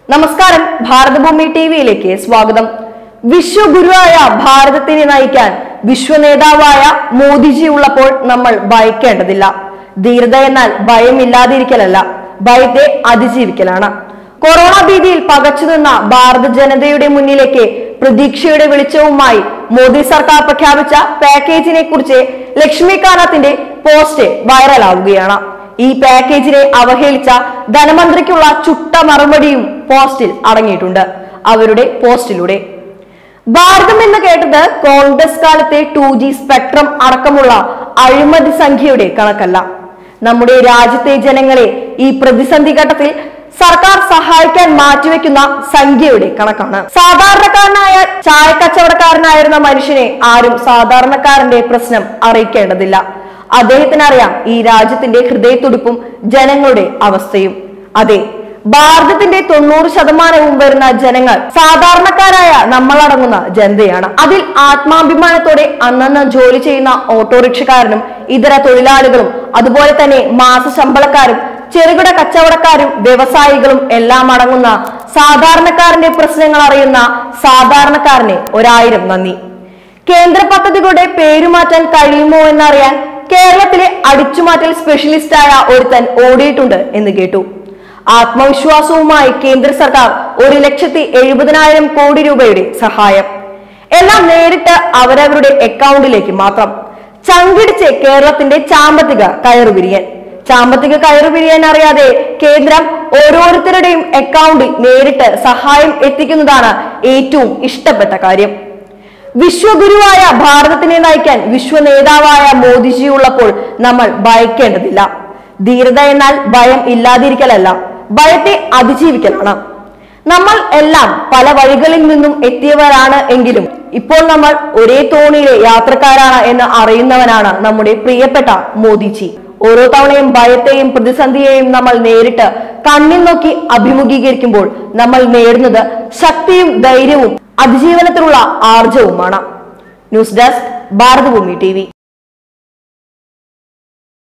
നമസ്കാരം ഭാരതഭൂമി ടി വിയിലേക്ക് സ്വാഗതം വിശ്വഗുരുവായ ഭാരതത്തിനെ നയിക്കാൻ വിശ്വനേതാവായ മോദിജി ഉള്ളപ്പോൾ നമ്മൾ ഭയക്കേണ്ടതില്ല ധീരത എന്നാൽ ഭയമില്ലാതിരിക്കലല്ല ഭയത്തെ അതിജീവിക്കലാണ് കൊറോണ ഭീതിയിൽ പകച്ചുനിന്ന ഭാരത ജനതയുടെ മുന്നിലേക്ക് പ്രതീക്ഷയുടെ വെളിച്ചവുമായി മോദി സർക്കാർ പ്രഖ്യാപിച്ച പാക്കേജിനെ കുറിച്ച് ലക്ഷ്മി കാനാത്തിന്റെ പോസ്റ്റ് വൈറലാവുകയാണ് ഈ പാക്കേജിനെ അവഹേളിച്ച ധനമന്ത്രിക്കുള്ള ചുട്ട മറുപടിയും പോസ്റ്റിൽ അടങ്ങിയിട്ടുണ്ട് അവരുടെ പോസ്റ്റിലൂടെ ഭാരതം എന്ന് കേട്ടത് കോൺഗ്രസ് കാലത്തെ ടു ജി സ്പെക്ട്രം അടക്കമുള്ള അഴിമതി സംഖ്യയുടെ കണക്കല്ല നമ്മുടെ രാജ്യത്തെ ജനങ്ങളെ ഈ പ്രതിസന്ധി ഘട്ടത്തിൽ സർക്കാർ സഹായിക്കാൻ മാറ്റിവെക്കുന്ന സംഖ്യയുടെ കണക്കാണ് സാധാരണക്കാരനായ ചായ കച്ചവടക്കാരനായിരുന്ന മനുഷ്യനെ ആരും സാധാരണക്കാരന്റെ പ്രശ്നം അറിയിക്കേണ്ടതില്ല അദ്ദേഹത്തിന് അറിയാം ഈ രാജ്യത്തിന്റെ ഹൃദയത്തുടിപ്പും ജനങ്ങളുടെ അവസ്ഥയും അതെ ഭാരതത്തിന്റെ തൊണ്ണൂറ് ശതമാനവും വരുന്ന ജനങ്ങൾ സാധാരണക്കാരായ നമ്മളടങ്ങുന്ന ജനതയാണ് അതിൽ ആത്മാഭിമാനത്തോടെ അന്നന്ന് ജോലി ചെയ്യുന്ന ഓട്ടോറിക്ഷക്കാരനും ഇതര തൊഴിലാളികളും അതുപോലെ തന്നെ മാസ ശമ്പളക്കാരും ചെറുകിട കച്ചവടക്കാരും വ്യവസായികളും എല്ലാം അടങ്ങുന്ന സാധാരണക്കാരന്റെ പ്രശ്നങ്ങൾ അറിയുന്ന സാധാരണക്കാരന് ഒരായിരം നന്ദി കേന്ദ്ര പദ്ധതികളുടെ പേരുമാറ്റാൻ കഴിയുമോ എന്നറിയാൻ കേരളത്തിലെ അടിച്ചുമാറ്റൽ സ്പെഷ്യലിസ്റ്റായ ഒരുത്തൻ ഓടിയിട്ടുണ്ട് എന്ന് കേട്ടു ആത്മവിശ്വാസവുമായി കേന്ദ്ര സർക്കാർ ഒരു ലക്ഷത്തി എഴുപതിനായിരം കോടി രൂപയുടെ സഹായം എല്ലാം നേരിട്ട് അവരവരുടെ അക്കൗണ്ടിലേക്ക് മാത്രം ചങ്കിടിച്ച് കേരളത്തിന്റെ സാമ്പത്തിക കയറുപിരിയൻ സാമ്പത്തിക കയറുപിരിയാൻ അറിയാതെ കേന്ദ്രം ഓരോരുത്തരുടെയും അക്കൗണ്ടിൽ നേരിട്ട് സഹായം എത്തിക്കുന്നതാണ് ഏറ്റവും ഇഷ്ടപ്പെട്ട കാര്യം വിശ്വഗുരുവായ ഭാരതത്തിനെ നയിക്കാൻ വിശ്വ നേതാവായ മോദിജി ഉള്ളപ്പോൾ നമ്മൾ ഭയക്കേണ്ടതില്ല ധീരത എന്നാൽ ഭയം ഇല്ലാതിരിക്കലല്ല ഭയത്തെ അതിജീവിക്കലാണ് നമ്മൾ എല്ലാം പല വഴികളിൽ നിന്നും എത്തിയവരാണ് എങ്കിലും ഇപ്പോൾ നമ്മൾ ഒരേ തോണിയിലെ യാത്രക്കാരാണ് എന്ന് അറിയുന്നവനാണ് നമ്മുടെ പ്രിയപ്പെട്ട മോദിജി ഓരോ തവണയും ഭയത്തെയും പ്രതിസന്ധിയെയും നമ്മൾ നേരിട്ട് കണ്ണിൽ നോക്കി അഭിമുഖീകരിക്കുമ്പോൾ നമ്മൾ നേടുന്നത് ശക്തിയും ധൈര്യവും അതിജീവനത്തിനുള്ള ആർജവുമാണ് ന്യൂസ് ഡെസ്ക് ഭാരതഭൂമി ടി